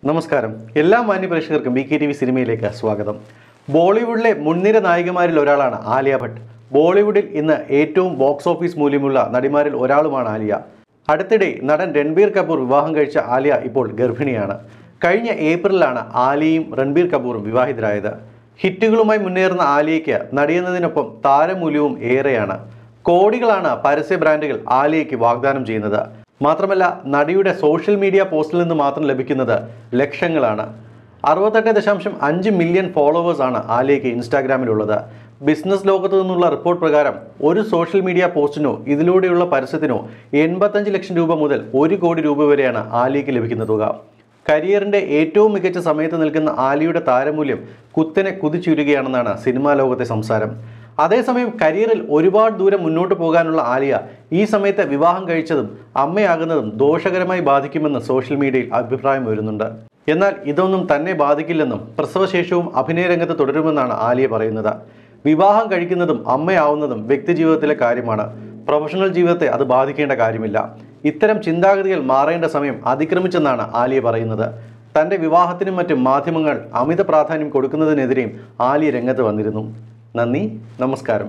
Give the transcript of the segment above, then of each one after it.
നമസ്കാരം എല്ലാ മാന്യ പ്രേക്ഷകർക്കും ബി കെ ടി വി സിനിമയിലേക്ക് സ്വാഗതം ബോളിവുഡിലെ മുൻനിര നായികമാരിൽ ഒരാളാണ് ആലിയ ഭട്ട് ബോളിവുഡിൽ ഇന്ന് ഏറ്റവും ബോക്സ് ഓഫീസ് മൂല്യമുള്ള നടിമാരിൽ ഒരാളുമാണ് ആലിയ അടുത്തിടെ നടൻ രൺബീർ കപൂർ വിവാഹം കഴിച്ച ആലിയ ഇപ്പോൾ ഗർഭിണിയാണ് കഴിഞ്ഞ ഏപ്രിലാണ് ആലിയയും രൺബീർ കപൂറും വിവാഹിതരായത് ഹിറ്റുകളുമായി മുന്നേറുന്ന ആലിയയ്ക്ക് നടിയെന്നതിനൊപ്പം താരമൂല്യവും ഏറെയാണ് കോടികളാണ് പരസ്യ ബ്രാൻഡുകൾ ആലിയയ്ക്ക് വാഗ്ദാനം ചെയ്യുന്നത് മാത്രമല്ല നടിയുടെ സോഷ്യൽ മീഡിയ പോസ്റ്റിൽ നിന്ന് മാത്രം ലഭിക്കുന്നത് ലക്ഷങ്ങളാണ് അറുപത്തെട്ട് ദശാംശം അഞ്ച് മില്യൺ ഫോളോവേഴ്സാണ് ആലിയയ്ക്ക് ഇൻസ്റ്റാഗ്രാമിലുള്ളത് ബിസിനസ് ലോകത്തു നിന്നുള്ള റിപ്പോർട്ട് പ്രകാരം ഒരു സോഷ്യൽ മീഡിയ പോസ്റ്റിനോ ഇതിലൂടെയുള്ള പരസ്യത്തിനോ എൺപത്തഞ്ച് ലക്ഷം രൂപ മുതൽ ഒരു കോടി രൂപ വരെയാണ് ആലിയയ്ക്ക് ലഭിക്കുന്ന തുക കരിയറിന്റെ ഏറ്റവും മികച്ച സമയത്ത് നിൽക്കുന്ന ആലിയുടെ താരമൂല്യം കുത്തനെ കുതിച്ചുയരുകയാണെന്നാണ് സിനിമാ ലോകത്തെ സംസാരം അതേസമയം കരിയറിൽ ഒരുപാട് ദൂരം മുന്നോട്ട് പോകാനുള്ള ആലിയ ഈ സമയത്ത് വിവാഹം കഴിച്ചതും അമ്മയാകുന്നതും ദോഷകരമായി ബാധിക്കുമെന്ന് സോഷ്യൽ മീഡിയയിൽ അഭിപ്രായം വരുന്നുണ്ട് എന്നാൽ ഇതൊന്നും തന്നെ ബാധിക്കില്ലെന്നും പ്രസവശേഷവും അഭിനയ രംഗത്ത് തുടരുമെന്നാണ് ആലിയ പറയുന്നത് വിവാഹം കഴിക്കുന്നതും അമ്മയാവുന്നതും വ്യക്തിജീവിതത്തിലെ കാര്യമാണ് പ്രൊഫഷണൽ ജീവിതത്തെ അത് ബാധിക്കേണ്ട കാര്യമില്ല ഇത്തരം ചിന്താഗതികൾ മാറേണ്ട സമയം അതിക്രമിച്ചെന്നാണ് ആലിയ പറയുന്നത് തൻ്റെ വിവാഹത്തിനും മറ്റും മാധ്യമങ്ങൾ അമിത പ്രാധാന്യം കൊടുക്കുന്നതിനെതിരെയും ആലിയ രംഗത്ത് വന്നിരുന്നു നന്ദി നമസ്കാരം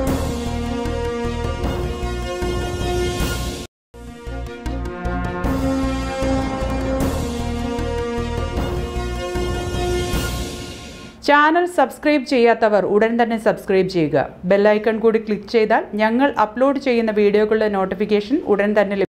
ചാനൽ സബ്സ്ക്രൈബ് ചെയ്യാത്തവർ ഉടൻ തന്നെ സബ്സ്ക്രൈബ് ചെയ്യുക ബെല്ലൈക്കൺ കൂടി ക്ലിക്ക് ചെയ്താൽ ഞങ്ങൾ അപ്ലോഡ് ചെയ്യുന്ന വീഡിയോകളുടെ നോട്ടിഫിക്കേഷൻ ഉടൻ തന്നെ ലഭിക്കും